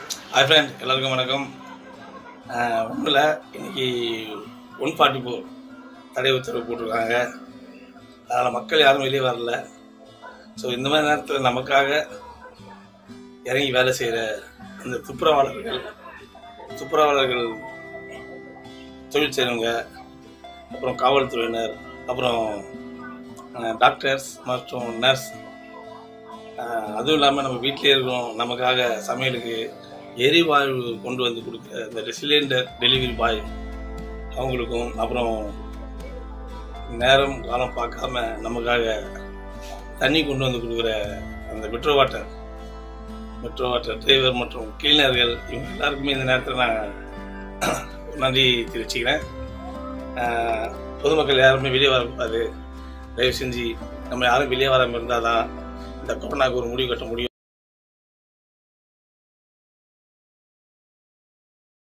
hi friend எல்லாருக்கும் வணக்கம் ஒன்றில் இன்னைக்கு ஒன் ஃபார்ட்டி ஃபோர் தடை உத்தரவு போட்டிருக்காங்க அதனால் மக்கள் யாரும் வெளியே வரல ஸோ இந்த மாதிரி நேரத்தில் நமக்காக இறங்கி வேலை செய்கிற அந்த துப்புரவாளர்கள் துப்புரவாளர்கள் தொழில் செய்கிறவங்க அப்புறம் காவல்துறையினர் அப்புறம் அஹ், டாக்டர்ஸ் மற்றும் நர்ஸ் ஆஹ் அதுவும் இல்லாமல் நம்ம வீட்டிலே இருக்கோம் நமக்காக சமையலுக்கு எரிவாயு கொண்டு வந்து கொடுக்குற இந்த சிலிண்டர் டெலிவரி பாய் அவங்களுக்கும் அப்புறம் நேரம் காலம் பார்க்காம நமக்காக தண்ணி கொண்டு வந்து கொடுக்குற அந்த metro water metro water driver மற்றும் கிளீனர்கள் இவங்க எல்லாருக்குமே இந்த நேரத்தில் நான் நன்றி தெரிவிச்சுக்கிறேன் ஆஹ் பொதுமக்கள் யாருமே வெளியே வரக்கூடாது தயவு செஞ்சு நம்ம யாரும் வெளியே வராமல் இருந்தால் தான் இந்த கொரோனாவுக்கு ஒரு முடிவு கட்ட முடியும்